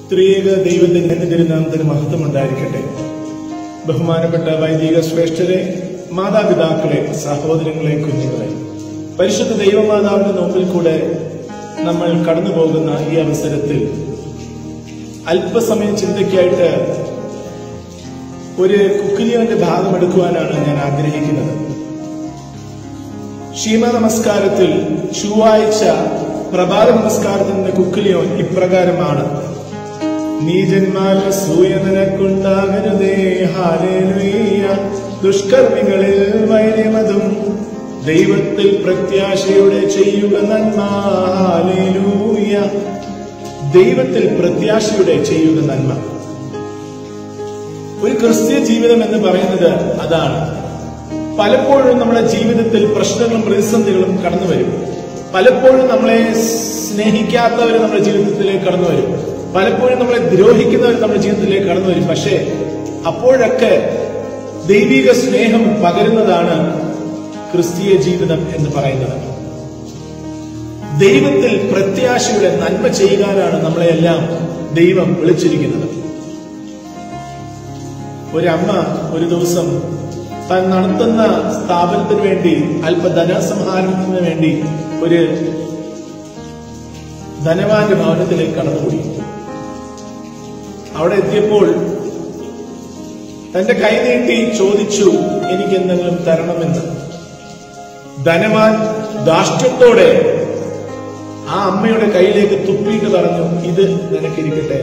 ത്രിയേക ദൈവത്തിന്റെ തിരുനാമത്തിന് മഹത്വം ഉണ്ടായിരിക്കട്ടെ ബഹുമാനപ്പെട്ട വൈദിക ശ്രേഷ്ഠരെ മാതാപിതാക്കളെ സഹോദരങ്ങളെ കുഞ്ഞുങ്ങളെ പരിശുദ്ധ ദൈവമാതാവിന്റെ നോമ്പിൽ കൂടെ നമ്മൾ കടന്നു പോകുന്ന ഈ അവസരത്തിൽ അല്പസമയം ചിന്തയ്ക്കായിട്ട് ഒരു കുക്കിലിയോന്റെ ഭാഗം എടുക്കുവാനാണ് ഞാൻ ആഗ്രഹിക്കുന്നത് ക്ഷീമ നമസ്കാരത്തിൽ ചൊവ്വാഴ്ച പ്രഭാത നമസ്കാരത്തിന്റെ കുക്കിലിയോൻ ഇപ്രകാരമാണ് നീജന്മാല സൂയ നിനക്കുണ്ടാകരുതേ ഹാലേലുയ്യ ദുഷ്കർമ്മികളിൽ വൈര്യമതും ദൈവത്തിൽ പ്രത്യാശയോടെ ചെയ്യുക നന്മ ഹാലേലൂയ ദൈവത്തിൽ പ്രത്യാശയോടെ ചെയ്യുക നന്മ ഒരു ക്രിസ്ത്യ ജീവിതം എന്ന് പറയുന്നത് അതാണ് പലപ്പോഴും നമ്മുടെ ജീവിതത്തിൽ പ്രശ്നങ്ങളും പ്രതിസന്ധികളും കടന്നു വരും പലപ്പോഴും നമ്മളെ സ്നേഹിക്കാത്തവർ നമ്മുടെ ജീവിതത്തിലേക്ക് കടന്നു വരും പലപ്പോഴും നമ്മളെ ദ്രോഹിക്കുന്നവർ നമ്മുടെ ജീവിതത്തിലേക്ക് കടന്നു വരും പക്ഷേ അപ്പോഴൊക്കെ ദൈവിക സ്നേഹം പകരുന്നതാണ് ക്രിസ്തീയ ജീവിതം എന്ന് പറയുന്നത് ദൈവത്തിൽ പ്രത്യാശയുടെ നന്മ ചെയ്യുവാനാണ് നമ്മളെല്ലാം ദൈവം വിളിച്ചിരിക്കുന്നത് ഒരമ്മ ഒരു ദിവസം താൻ നടത്തുന്ന സ്ഥാപനത്തിന് വേണ്ടി അല്പ ധനസംഹാരത്തിന് വേണ്ടി ഒരു ധനവാന്റെ ഭവനത്തിലേക്ക് കടന്നുകൂടി അവിടെ എത്തിയപ്പോൾ തന്റെ കൈ നീട്ടി ചോദിച്ചു എനിക്ക് എന്തെങ്കിലും തരണമെന്ന് ധനവാൻ ധാഷ്ട്യത്തോടെ ആ അമ്മയുടെ കയ്യിലേക്ക് തുപ്പിയിട്ട് പറഞ്ഞു ഇത് നിനക്കിരിക്കട്ടെ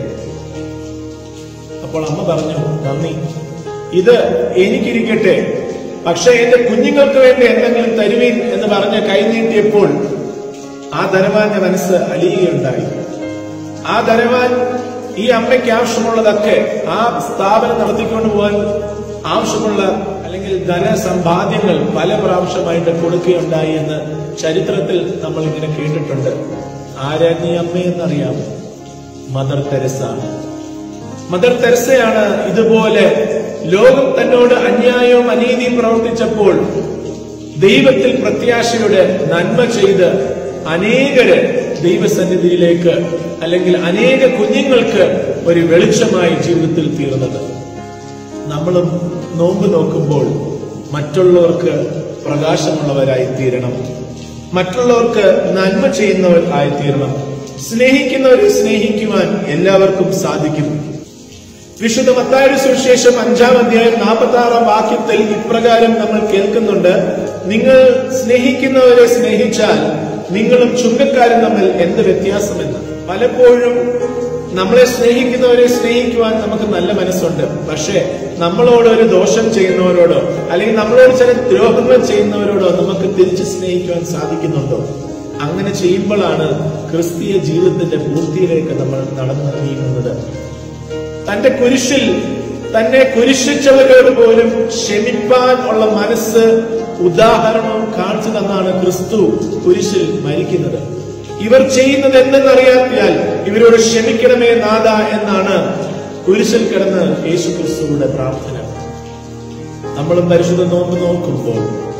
അപ്പോൾ അമ്മ പറഞ്ഞു നന്ദി ഇത് എനിക്കിരിക്കട്ടെ പക്ഷെ എന്റെ കുഞ്ഞുങ്ങൾക്ക് വേണ്ടി എന്തെങ്കിലും തരുവീൻ എന്ന് പറഞ്ഞ് കൈനീട്ടിയപ്പോൾ ആ ധനവാന്റെ മനസ്സ് അലിയുകയുണ്ടായി ആ ധനവാൻ ഈ അമ്മയ്ക്ക് ആവശ്യമുള്ളതൊക്കെ ആ സ്ഥാപനം നടത്തിക്കൊണ്ട് പോകാൻ ആവശ്യമുള്ള അല്ലെങ്കിൽ ധനസമ്പാദ്യങ്ങൾ പല പ്രാവശ്യമായിട്ട് കൊടുക്കുകയുണ്ടായി എന്ന് ചരിത്രത്തിൽ നമ്മൾ ഇങ്ങനെ കേട്ടിട്ടുണ്ട് ആരാജ്ഞി അമ്മയെന്നറിയാം മദർ തെരസ മദർ തെരസയാണ് ഇതുപോലെ ലോകം തന്നോട് അന്യായവും അനീതിയും പ്രവർത്തിച്ചപ്പോൾ ദൈവത്തിൽ പ്രത്യാശയുടെ നന്മ ചെയ്ത് അനേകര് ദൈവസന്നിധിയിലേക്ക് അല്ലെങ്കിൽ അനേക കുഞ്ഞുങ്ങൾക്ക് ഒരു വെളിച്ചമായി ജീവിതത്തിൽ തീർന്നത് നമ്മളും നോമ്പ് നോക്കുമ്പോൾ മറ്റുള്ളവർക്ക് പ്രകാശമുള്ളവരായി തീരണം മറ്റുള്ളവർക്ക് നന്മ ചെയ്യുന്നവർ ആയി തീരണം സ്നേഹിക്കുന്നവരെ സ്നേഹിക്കുവാൻ എല്ലാവർക്കും സാധിക്കും വിശുദ്ധ മത്തായുടെ സുവിശേഷം അഞ്ചാം അധ്യായം നാൽപ്പത്തി ആറാം വാക്യത്തിൽ ഇപ്രകാരം നമ്മൾ കേൾക്കുന്നുണ്ട് നിങ്ങൾ സ്നേഹിക്കുന്നവരെ സ്നേഹിച്ചാൽ നിങ്ങളും ചുങ്കക്കാരും തമ്മിൽ എന്ത് വ്യത്യാസമെന്ന് പലപ്പോഴും നമ്മളെ സ്നേഹിക്കുന്നവരെ സ്നേഹിക്കുവാൻ നമുക്ക് നല്ല മനസ്സുണ്ട് പക്ഷേ നമ്മളോട് ഒരു ദോഷം ചെയ്യുന്നവരോടോ അല്ലെങ്കിൽ നമ്മളോട് ചില ദ്രോഹങ്ങൾ ചെയ്യുന്നവരോടോ നമുക്ക് തിരിച്ച് സ്നേഹിക്കുവാൻ സാധിക്കുന്നുണ്ടോ അങ്ങനെ ചെയ്യുമ്പോഴാണ് ക്രിസ്തീയ ജീവിതത്തിന്റെ പൂർത്തിയിലേക്ക് നമ്മൾ നടന്നു നീങ്ങുന്നത് തന്റെ കുരിശിൽ തന്നെ കുരിശിച്ചവരോട് പോലും ക്ഷമിപ്പാൻ ഉള്ള മനസ്സ് ഉദാഹരണവും കാണിച്ചു തന്നാണ് ക്രിസ്തു കുരിശിൽ മരിക്കുന്നത് ഇവർ ചെയ്യുന്നത് എന്തെന്നറിയാത്തിയാൽ ഇവരോട് ക്ഷമിക്കണമേ നാഥ എന്നാണ് കുരിശിൽ കിടന്ന് യേശു ക്രിസ്തുവിടെ പ്രാർത്ഥന നമ്മളും പരിശുദ്ധ നോമ്പ് നോക്കുമ്പോൾ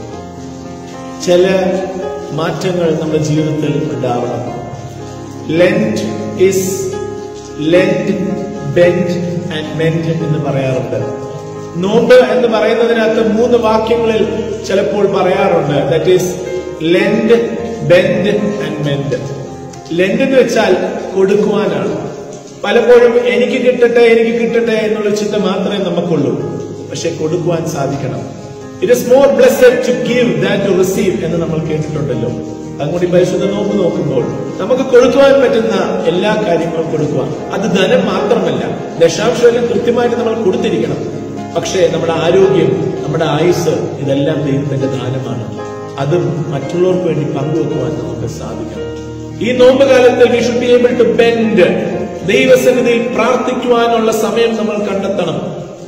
ചില മാറ്റങ്ങൾ നമ്മുടെ ജീവിതത്തിൽ ഉണ്ടാവണം Lent is lend bend and mend എന്ന് പറയാറുണ്ട് നോമ്പ് എന്ന് പറയുന്നതിനകത്ത് മൂന്ന് വാക്യങ്ങളിൽ ചിലപ്പോൾ പറയാറുണ്ട് that is lend bend and mend lend എന്ന് വെച്ചാൽ കൊടുക്കുവാനാണ് പലപ്പോഴും എനിക്ക് കിട്ടട്ടെ എനിക്ക് കിട്ടട്ടെ എന്നുള്ള ചിന്ത മാത്രമേ നമുക്കുള്ളൂ പക്ഷെ കൊടുക്കുവാൻ സാധിക്കണം it is more blessed to give than to receive എന്ന് നമ്മൾ കേട്ടിട്ടുണ്ടല്ലോ അതുകൊണ്ട് പരിശുദ്ധ നോമ്പ് നോക്കുമ്പോൾ നമുക്ക് കൊടുക്കുവാൻ പറ്റുന്ന എല്ലാ കാര്യങ്ങളും കൊടുക്കുവാൻ അത് ധനം മാത്രമല്ല ദശാംശമെല്ലാം കൃത്യമായിട്ട് നമ്മൾ കൊടുത്തിരിക്കണം പക്ഷേ നമ്മുടെ ആരോഗ്യം നമ്മുടെ ആയുസ് ഇതെല്ലാം ദൈവത്തിന്റെ ദാനമാണ് അതും മറ്റുള്ളവർക്ക് വേണ്ടി പങ്കുവെക്കുവാൻ നമുക്ക് സാധിക്കണം ഈ നോമ്പ് കാലത്ത് we should be able to bend ദൈവസന്നിധിയിൽ പ്രാർത്ഥിക്കുവാനുള്ള സമയം നമ്മൾ കണ്ടെത്തണം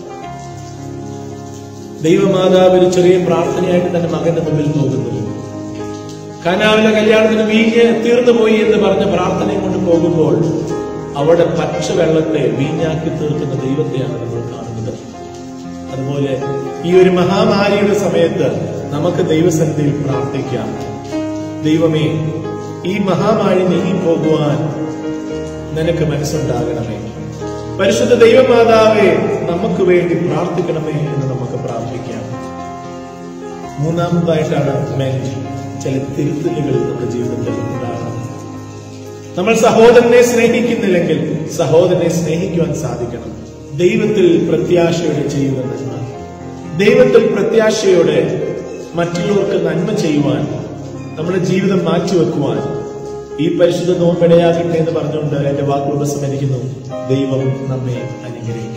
ദൈവമാതാവ് ഒരു ചെറിയ പ്രാർത്ഥനയായിട്ട് തന്റെ മകന്റെ മുമ്പിൽ പോകുന്നു കനാവിലെ കല്യാണത്തിന് വീഞ്ഞ് തീർന്നു പോയി എന്ന് പറഞ്ഞ പ്രാർത്ഥനയും കൊണ്ട് പോകുമ്പോൾ അവിടെ പച്ച വെള്ളത്തെ വീഞ്ഞാക്കി തീർക്കുന്ന ദൈവത്തെയാണ് നമ്മൾ കാണുന്നത് അതുപോലെ ഈ ഒരു മഹാമാരിയുടെ സമയത്ത് നമുക്ക് ദൈവസന്നിധിയിൽ പ്രാർത്ഥിക്കാം ദൈവമേ ഈ മഹാമാരി നീങ്ങി പോകുവാൻ നിനക്ക് മനസ്സുണ്ടാകണമേ പരിശുദ്ധ ദൈവമാതാവേ നമുക്ക് വേണ്ടി പ്രാർത്ഥിക്കണമേ എന്ന് നമുക്ക് പ്രാർത്ഥിക്കാം മൂന്നാമതായിട്ടാണ് മെന്റ് ചില തിരുത്തലുകൾ നമ്മുടെ ജീവിതത്തിൽ ഉണ്ടാകണം നമ്മൾ സഹോദരനെ സ്നേഹിക്കുന്നില്ലെങ്കിൽ സഹോദരനെ സ്നേഹിക്കുവാൻ സാധിക്കണം ദൈവത്തിൽ പ്രത്യാശയോടെ ചെയ്യുക നന്മ ദൈവത്തിൽ പ്രത്യാശയോടെ മറ്റുള്ളവർക്ക് നന്മ ചെയ്യുവാൻ നമ്മുടെ ജീവിതം മാറ്റിവെക്കുവാൻ ഈ പരിശുദ്ധ നോമ്പിടയാകട്ടെ എന്ന് പറഞ്ഞുകൊണ്ട് എന്റെ വാക്കുകൾ ഉപസംഹരിക്കുന്നു ദൈവം നമ്മെ അനുഗ്രഹിക്കും